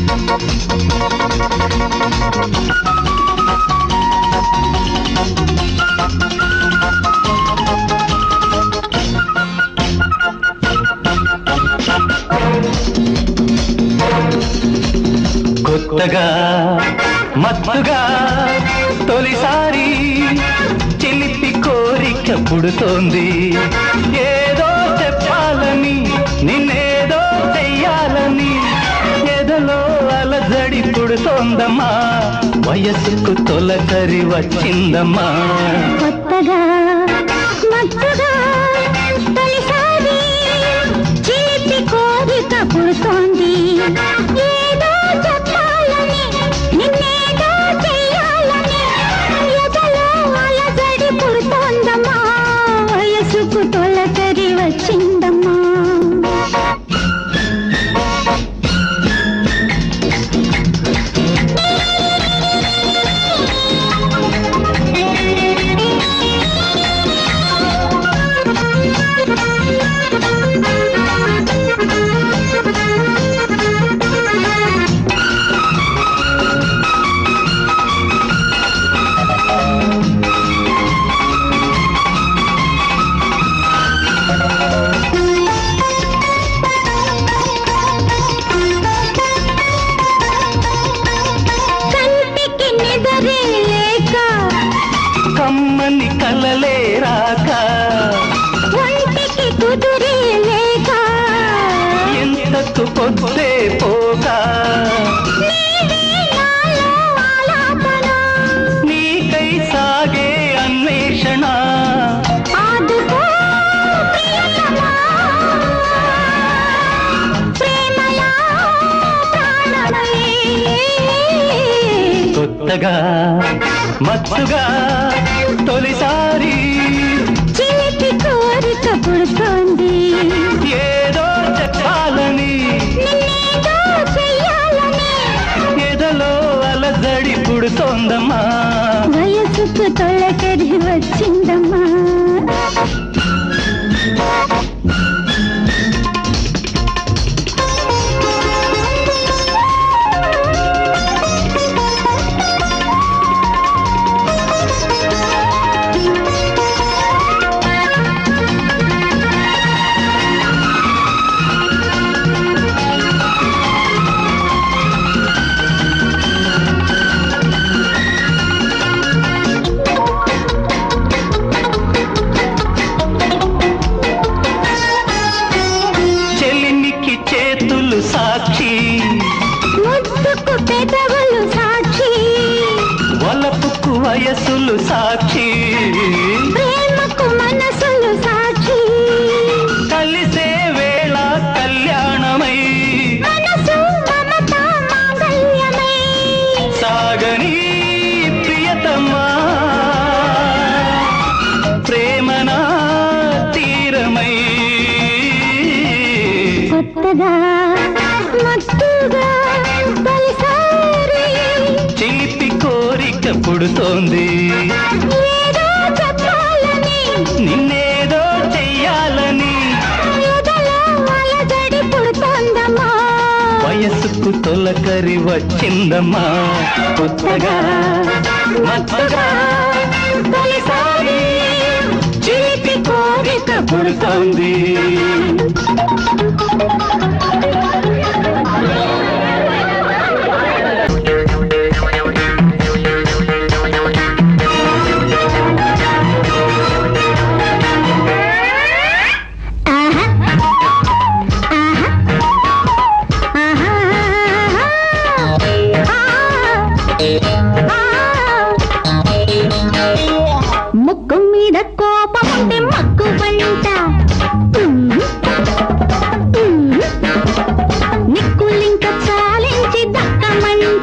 కొత్తగా మత్తుగా తొలిసారి చిలిపి కోరిక పుడుతోంది ఏదో చెప్పాలని నిన్నేదో చెయ్యాలని ఎదలో అలజడి పుడుతోందమ్మా వయసుకు తొలకరి వచ్చిందమ్మా కొత్తగా మత్తుగా తొలిసారి చిలిపి కోరిక పుడుతోంది ఏదో చెప్పాలని నిన్నేదో చెయ్యాలని ఎదలో అలజడి పుడుతోందమ్మా వయసుకు తొలకరి వచ్చిందమ్మా కంటికి నిదరే లేక కమ్మని కలలే రాక ఒంటికి కుదురే లేక ఎంతకు పొద్దే పోక నీవే నాలో ఆలాపన నీకై సాగే అన్వేషణ ఆదుకో ప్రియతమా ప్రేమలా ప్రాణమై కొత్తగా మత్తుగా తొలిసారి చిలిపి కోరిక పుడుతోంది ఏదో చెప్పాలని నిన్నేదో చెయ్యాలని ఎదలో అలజడి పుడుతోందమ్మా వయసుకు తొలకరి వచ్చిందమ్మా చెలిమికి చేతులు సాక్షి ముద్దుకు పెదవులు సాక్షి వలపుకు వయసులు సాక్షి ప్రేమకు మనసులు సాక్షి కలిసే వేళ కళ్యాణమై మనసు మమత మాంగళ్యమై సాగని ప్రియతమా ప్రేమనా తీరమై కొత్తగా మత్తుగా తొలిసారి చిలిపి కోరిక పుడుతోంది ఏదో చెప్పాలని నిన్నేదో చెయ్యాలని ఎదలో అలజడి పుడుతోందమ్మా వయసుకు తొలకరి వచ్చిందమ్మా కొత్తగా మత్తుగా తొలిసారి చిలిపి కోరిక పుడుతోంది ఆహా ఆహా ఆహా ముక్కు మీద కోపం ఉంటే మక్కు పంట నిక్కులింక చాలించి దక్కమంట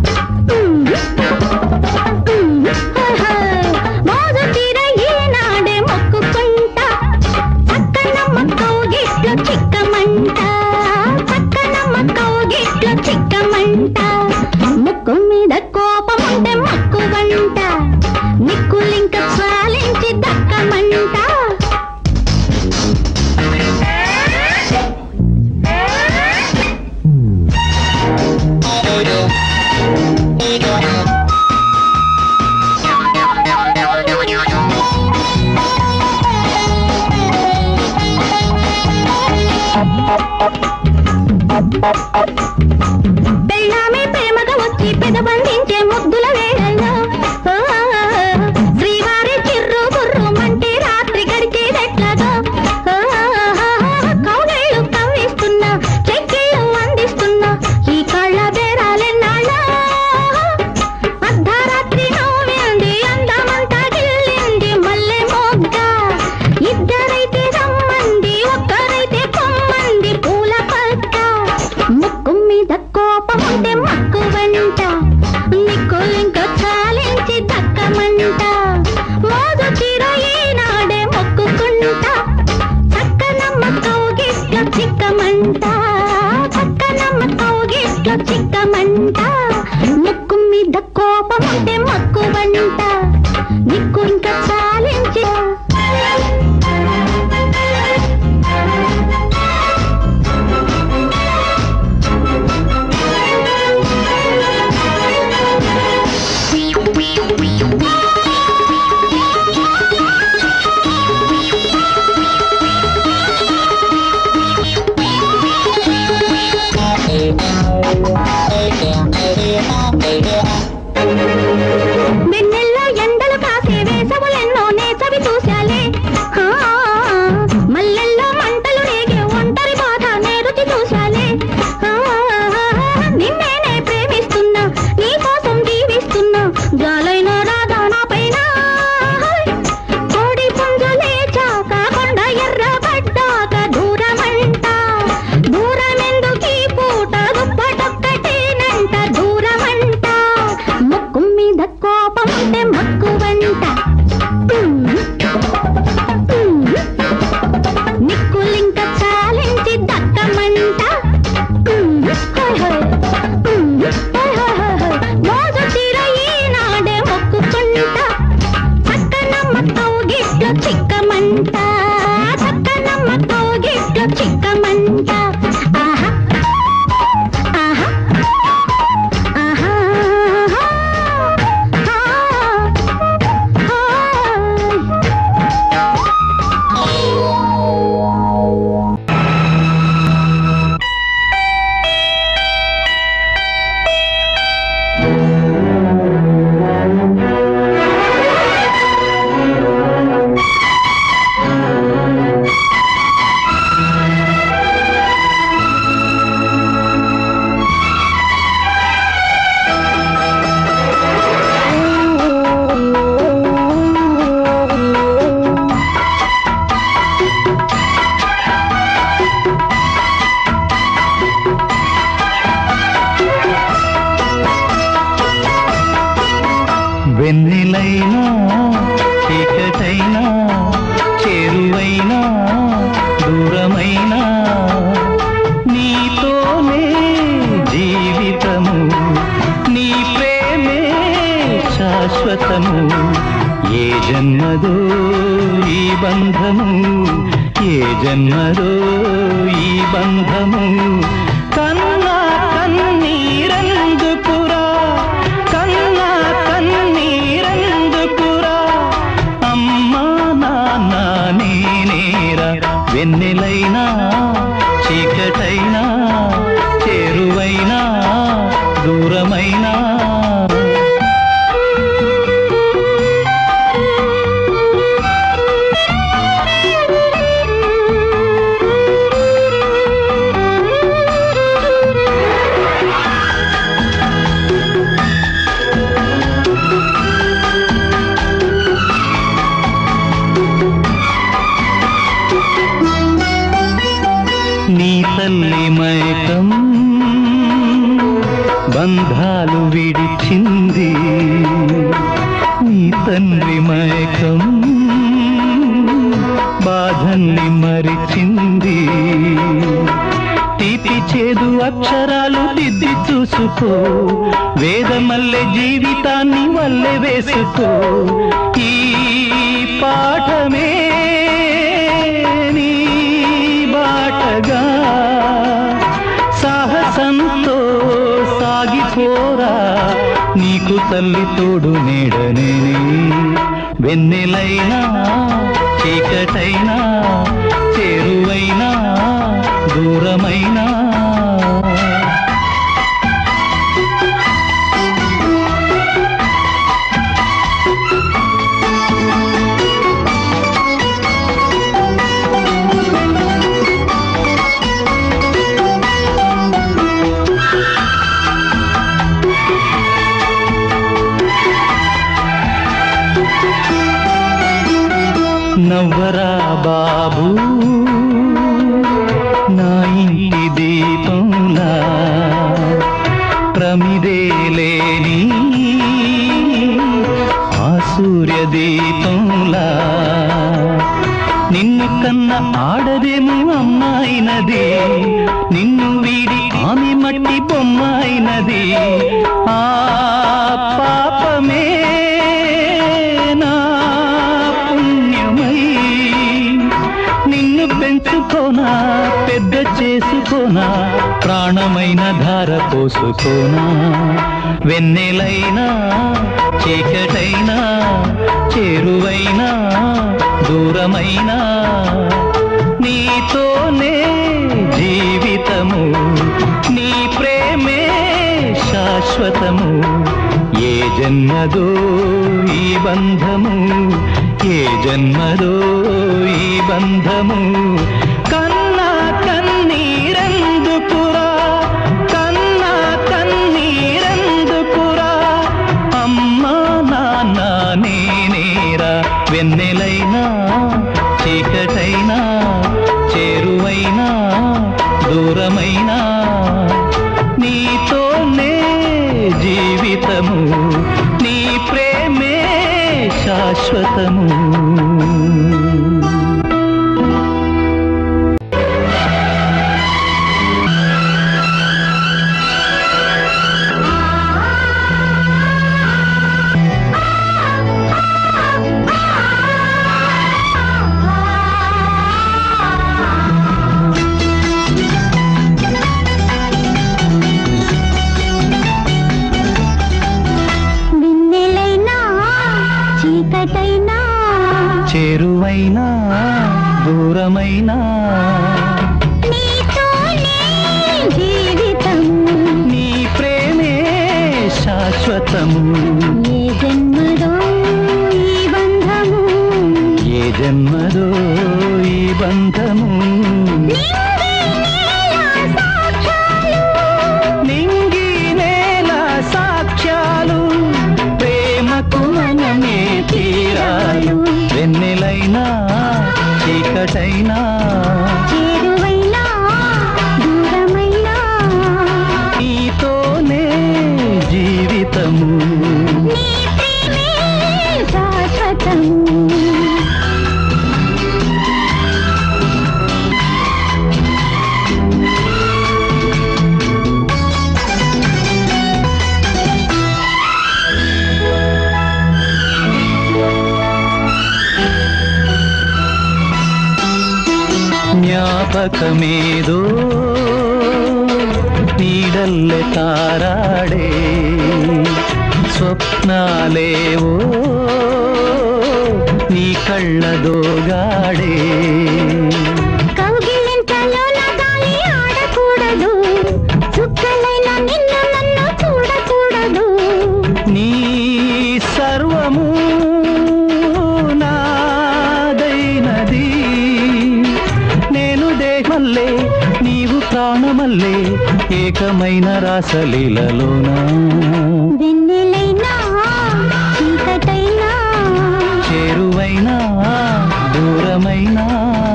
మొదటిర ఈనాడే మొక్కుకుంటా పక్కనమ్మ కౌగిట్లో చిక్కమంట పక్కనమ్మ కౌగిట్లో చిక్కమంట ముక్కు మీద కోపం మక్కువంట నిక్కులింక చాలించి దక్కమంట మోదు చీర ఈనాడే మొక్కుకుంటా చక్కనమ్మ కౌగిట్లో చిక్కమంట చక్కనమ్మ కౌగిట్లో చిక్కమంట ముక్కు మీద కోపం ఉంటే మక్కువంట నిక్కు ఇంకా చాలించి వెన్నెల్లో ఎండలు కాసే వేసవులెన్నో నేసవి చూశాలే ఆ, మల్లెల్లో మంటలు రేగే ఒంటరి బాధ నే రుచి చూశాలే ఆ, నిన్నేనే ప్రేమిస్తున్నా నీ కోసం జీవిస్తున్నా జాలైన రాధా నా పైన కోడి పుంజులే చాక కొండ ఎర్రబడ్డాక దూరమంట దూరమెందుకీ పూట దుప్పటొక్కటేనంట దూరమంట ముక్కు మీద కోపం ఉంటే మక్కువంట నిక్కులింక చాలించి దక్కమంట హోయ్ హోయ్. హోయ్ హోయ్ హోయ్ హోయ్. మోజు తీర ఈనాడే మొక్కుకుంటా చక్కనమ్మ కౌగిట్లో చిక్కమంట చక్కనమ్మ కౌగిట్లో చిక్కమంట ఆహా ఆహా ఆహా వెన్నెలైనా చీకటైనా చేరువైనా దూరమైనా నీతోనే జీవితము నీ ప్రేమే శాశ్వతము ఏ జన్మదో ఈ బంధము ఏ జన్మదో ఈ బంధము కన్నా కన్నీరందుకురా కన్నా కన్నీరందుకురా అమ్మా నాన్న నేనేరా వెన్నెలైనా చీకటైనా చేరువైనా దూరమైనా నీ తల్లి మైకం బంధాలు విడిచింది నీ తండ్రి మైకం బాధల్ని మరిచింది తీపి చేదు అక్షరాలు దిద్ది చూసుకో వేదమల్లె జీవితాన్ని వల్లె వేసుకో ఈ పాఠమే నీ బాటగా సాహసంతో సాగిపోరా నీకు తల్లి తోడు నీడనే వెన్నెలైనా చీకటైనా చేరువైనా దూరమైనా నవ్వరా బాబు నా ఇంటి దీపంలా ప్రమిద ప్రమిదే లేని ఆ సూర్యదీపంలా నిన్ను కన్న ఆడదేమో అమ్మాయినది నిన్ను వీడి ఆమె మట్టి బొమ్మాయినది ఆ పాపమే నా పుణ్యమై నిన్ను పెంచుకోనా పెద్ద చేసుకోనా ప్రాణమైన ధార పోసుకోనా వెన్నెలైనా చీకటైనా చేరువైనా దూరమైనా నీతోనే జీవితము నీ ప్రేమే శాశ్వతము ఏ జన్మదో ఈ బంధము ఏ జన్మదో ఈ బంధము కన్నా కన్నీరెందుకురా కన్నా కన్నీరెందుకురా అమ్మా నాన్న నేనేరా వెన్నెలైనా చీకటైనా చేరువైనా దూరమైనా నీతోనే జీవితము నీ ప్రేమే శాశ్వతము వెన్నెలైనా చీకటైనా చేరువైనా దూరమైనా నీతోనే జీవితం నీ ప్రేమే శాశ్వతము ఏ జన్మదో ఈ బంధము ఏ జన్మదో ఈ బంధము నింగి నేల సాక్ష్యాలు ప్రేమకు మనమే తీరాలు వెన్నెలైనా చీకటైనా చేరువైనా దూరమైనా నీతోనే జీవితము నీ ప్రేమే శాశ్వతము ಜ್ಞಾಪಕಮೇದೋ ನೀಡಲ್ಲೆ ತಾರಾಡೆ ಸ್ವಪ್ನಾಲೇವೋ నీ కళ్ళదోగాడే కౌగిలింతలో నా గాలి ఆడకూడదు చుక్కలైన నిన్ను నన్ను చూడకూడదు నీ సర్వము నాదైనది నేను దేహమల్లే నీవు ప్రాణమల్లే ఏకమైన రాసలీలలోనా వెన్నెలైనా చీకటైనా చేరువైనా దూరమైనా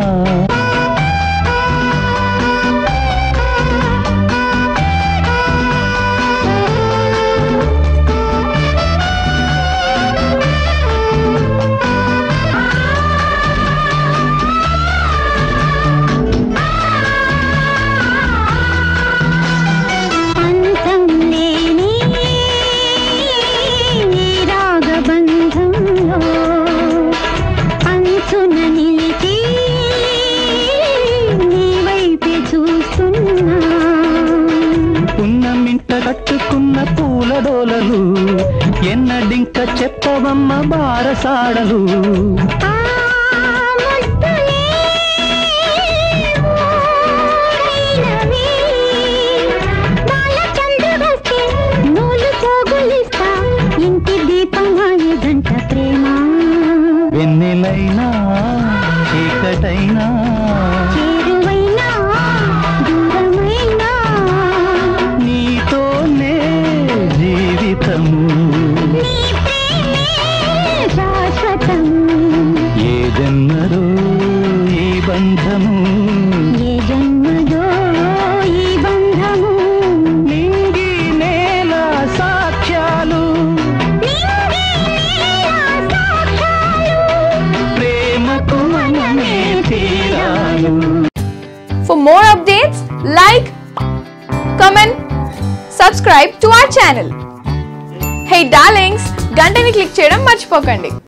అంతం లేని ఈ రాగబంధంలో అంచున నిలిచి నీ వైపే చూస్తున్నా ఉన్న మింట కట్టుకున్న పూల డోలలు ఎన్నడింక చెప్పవమ్మ బారసాడలు ఆ ముద్దులే మూడైనవి. బాలచంద్రుడొస్తే నూలు పోగులిస్తా ఇంటి దీపం గంట ప్రేమ వెన్నెలైనా చీకటైనా చేరువైనా దూరమైనా నీతోనే జీవితము నీ ప్రేమే శాశ్వతం ఏ జన్మదో ఈ బంధము ఏ జన్మదో ఈ బంధము నింగి నేల For more updates, like, comment, subscribe to our channel. Hey darlings, గంటని click చేయడం మర్చిపోకండి